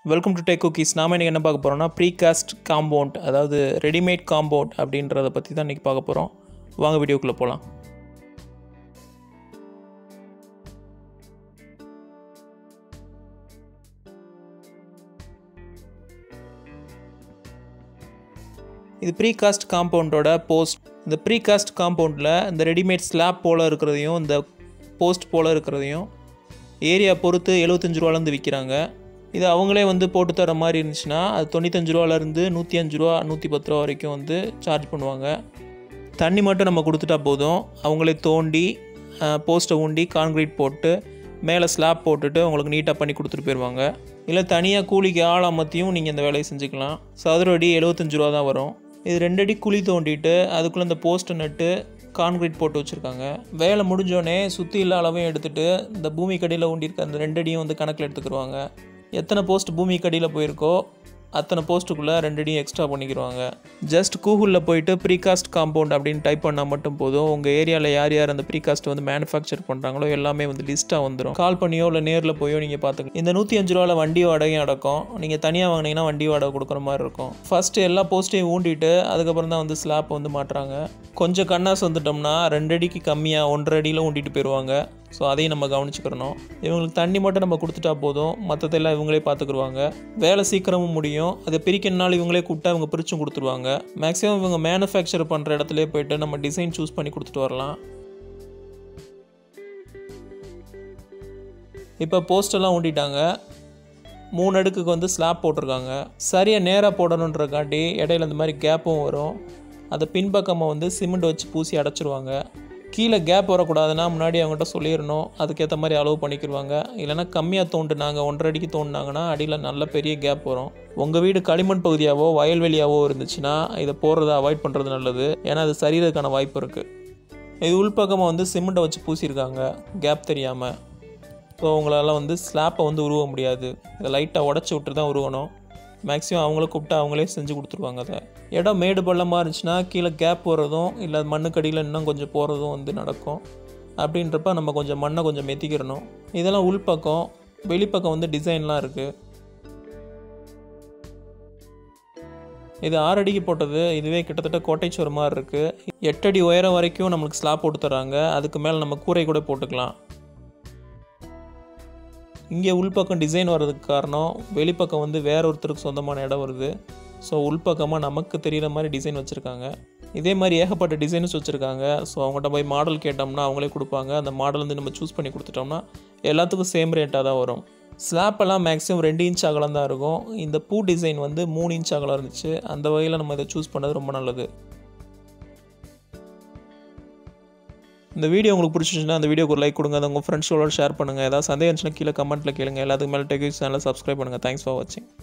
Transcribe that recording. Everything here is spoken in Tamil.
வெல்கம் டு டேக் குக்கீஸ் நாம இன்றைக்கி என்ன பார்க்க போகிறோம்னா ப்ரீகாஸ்ட் காம்பவுண்ட் அதாவது ரெடிமேட் காம்பவுண்ட் அப்படின்றத பற்றி தான் இன்றைக்கி பார்க்க போகிறோம் வாங்க வீடியோக்குள்ளே போகலாம் இது ப்ரீகாஸ்ட் காம்பவுண்டோட போஸ்ட் இந்த ப்ரீகாஸ்ட் காம்பவுண்டில் இந்த ரெடிமேட் ஸ்லாப் போல் இருக்கிறதையும் இந்த போஸ்ட் போல் இருக்கிறதையும் ஏரியா பொறுத்து எழுபத்தஞ்சு ரூபாலேருந்து விற்கிறாங்க இது அவங்களே வந்து போட்டு தர மாதிரி இருந்துச்சுன்னா அது தொண்ணூத்தஞ்சு ரூபாலேருந்து நூற்றி அஞ்சு ரூபா நூற்றி பத்து ரூபா வரைக்கும் வந்து சார்ஜ் பண்ணுவாங்க தண்ணி மட்டும் நம்ம கொடுத்துட்டா போதும் அவங்களே தோண்டி போஸ்ட்டை ஊண்டி கான்க்ரீட் போட்டு மேலே ஸ்லாப் போட்டுட்டு உங்களுக்கு நீட்டாக பண்ணி கொடுத்துட்டு போயிடுவாங்க இல்லை தனியாக கூலிக்கு ஆள் அமர்த்தியும் நீங்கள் இந்த வேலையை செஞ்சுக்கலாம் சதுர அடி எழுபத்தஞ்சு ரூபா தான் வரும் இது ரெண்டு அடி குழி தோண்டிட்டு அதுக்குள்ளே இந்த போஸ்ட்டை நட்டு கான்க்ரீட் போட்டு வச்சுருக்காங்க வேலை முடிஞ்சோடனே சுற்றி எல்லா அளவையும் எடுத்துகிட்டு இந்த பூமி கடியில் ஊண்டியிருக்க அந்த ரெண்டு அடியும் வந்து கணக்கில் எடுத்துக்கிடுவாங்க எத்தனை போஸ்ட் பூமி கடியில் போயிருக்கோ அத்தனை போஸ்ட்டுக்குள்ளே ரெண்டு அடியும் எக்ஸ்ட்ரா பண்ணிக்கிடுவாங்க ஜஸ்ட் கூகுளில் போயிட்டு ப்ரீகாஸ்ட் காம்பவுண்ட் அப்படின்னு டைப் பண்ணால் மட்டும் போதும் உங்கள் ஏரியாவில் யார் யார் அந்த ப்ரீகாஸ்ட் வந்து மேனுஃபேக்சர் பண்ணுறாங்களோ எல்லாமே வந்து லிஸ்ட்டாக வந்துடும் கால் பண்ணியோ இல்லை நேரில் போயோ நீங்கள் பார்த்துக்கலாம் இந்த நூற்றி அஞ்சு ரூபாவில் வண்டி வாடகையும் அடக்கும் நீங்கள் தனியாக வாங்கினீங்கன்னா வண்டி வாடகை கொடுக்குற மாதிரி இருக்கும் ஃபஸ்ட்டு எல்லா போஸ்ட்டையும் ஊண்டிட்டு அதுக்கப்புறம் தான் வந்து ஸ்லாப் வந்து மாட்டுறாங்க கொஞ்சம் கண்ணாஸ் வந்துட்டோம்னா ரெண்டு அடிக்கு கம்மியாக ஒன்றரை அடியில் ஊண்டிட்டு போயிடுவாங்க ஸோ அதையும் நம்ம கவனிச்சுக்கிறணும் இவங்களுக்கு தண்ணி மட்டும் நம்ம கொடுத்துட்டா போதும் மற்றதெல்லாம் இவங்களே பார்த்துக்குருவாங்க வேலை சீக்கிரமும் முடியும் அதை பிரிக்கணுனாலும் இவங்களே கூப்பிட்டா இவங்க பிரிச்சும் கொடுத்துருவாங்க மேக்ஸிமம் இவங்க மேனுஃபேக்சர் பண்ணுற இடத்துல போயிட்டு நம்ம டிசைன் சூஸ் பண்ணி கொடுத்துட்டு வரலாம் இப்போ போஸ்டெல்லாம் ஊண்டிட்டாங்க மூணு அடுக்குக்கு வந்து ஸ்லாப் போட்டிருக்காங்க சரியாக நேராக போடணுன்றக்காட்டி இடையில இந்த மாதிரி கேப்பும் வரும் அதை பின்பக்கமாக வந்து சிமெண்ட் வச்சு பூசி அடைச்சிருவாங்க கீழே கேப் வரக்கூடாதுன்னா முன்னாடி அவங்ககிட்ட சொல்லிடணும் அதுக்கேற்ற மாதிரி அளவு பண்ணிக்கிடுவாங்க இல்லைனா கம்மியாக தோண்டுனாங்க ஒன்றரை அடிக்கு தோண்டினாங்கன்னா அடியில் நல்ல பெரிய கேப் வரும் உங்கள் வீடு களிமண் பகுதியாவோ வயல்வெளியாவோ இருந்துச்சுன்னா இதை போடுறத அவாய்ட் பண்ணுறது நல்லது ஏன்னா அது சரியறதுக்கான வாய்ப்பு இருக்குது இது உள்பக்கமாக வந்து சிமெண்ட்டை வச்சு பூசியிருக்காங்க கேப் தெரியாமல் ஸோ உங்களால் வந்து ஸ்லாப்பை வந்து உருவ முடியாது இதை லைட்டாக உடச்சி விட்டு தான் உருவணும் மேக்ஸிமம் அவங்கள கூப்பிட்டு அவங்களே செஞ்சு கொடுத்துருவாங்க அதை இடம் மேடு பள்ளமாக இருந்துச்சுன்னா கீழே கேப் போடுறதும் இல்லை மண்ணுக்கடியில் இன்னும் கொஞ்சம் போகிறதும் வந்து நடக்கும் அப்படின்றப்ப நம்ம கொஞ்சம் மண்ணை கொஞ்சம் மெத்திக்கிறணும் இதெல்லாம் உள்பக்கம் வெளிப்பக்கம் வந்து டிசைன்லாம் இருக்குது இது ஆறு அடிக்கு போட்டது இதுவே கிட்டத்தட்ட கோட்டைச்சுவர் மாதிரி இருக்குது எட்டடி உயரம் வரைக்கும் நம்மளுக்கு ஸ்லாப் போட்டு தராங்க அதுக்கு மேலே நம்ம கூரை கூட போட்டுக்கலாம் இங்கே உள்பக்கம் டிசைன் வர்றதுக்கு காரணம் வெளிப்பக்கம் வந்து வேற ஒருத்தருக்கு சொந்தமான இடம் வருது ஸோ உள்பக்கமாக நமக்கு தெரிகிற மாதிரி டிசைன் வச்சுருக்காங்க இதே மாதிரி ஏகப்பட்ட டிசைன்ஸ் வச்சுருக்காங்க ஸோ அவங்கள்ட்ட போய் மாடல் கேட்டோம்னா அவங்களே கொடுப்பாங்க அந்த மாடல் வந்து நம்ம சூஸ் பண்ணி கொடுத்துட்டோம்னா எல்லாத்துக்கும் சேம் ரேட்டாக தான் வரும் ஸ்லாப்பெல்லாம் மேக்ஸிமம் ரெண்டு இன்ச் அகலம் தான் இருக்கும் இந்த பூ டிசைன் வந்து மூணு இன்ச் அகலம் இருந்துச்சு அந்த வகையில் நம்ம இதை சூஸ் பண்ணது ரொம்ப நல்லது இந்த வீடியோ உங்களுக்கு பிடிச்சிருந்துச்சுன்னா அந்த வீடியோக்கு ஒரு லைக் கொடுங்க அதை உங்கள் ஃப்ரெண்ட்ஸோட ஷேர் பண்ணுங்கள் ஏதாவது சந்தேகம் இருந்துச்சுன்னா கீழே கமெண்ட்டில் கேளுங்க எல்லாத்துக்கு மேலே டெக் சேனலை சப்ஸ்கிரைப் பண்ணுங்கள் தேங்க்ஸ் ஃபார் வாட்சிங்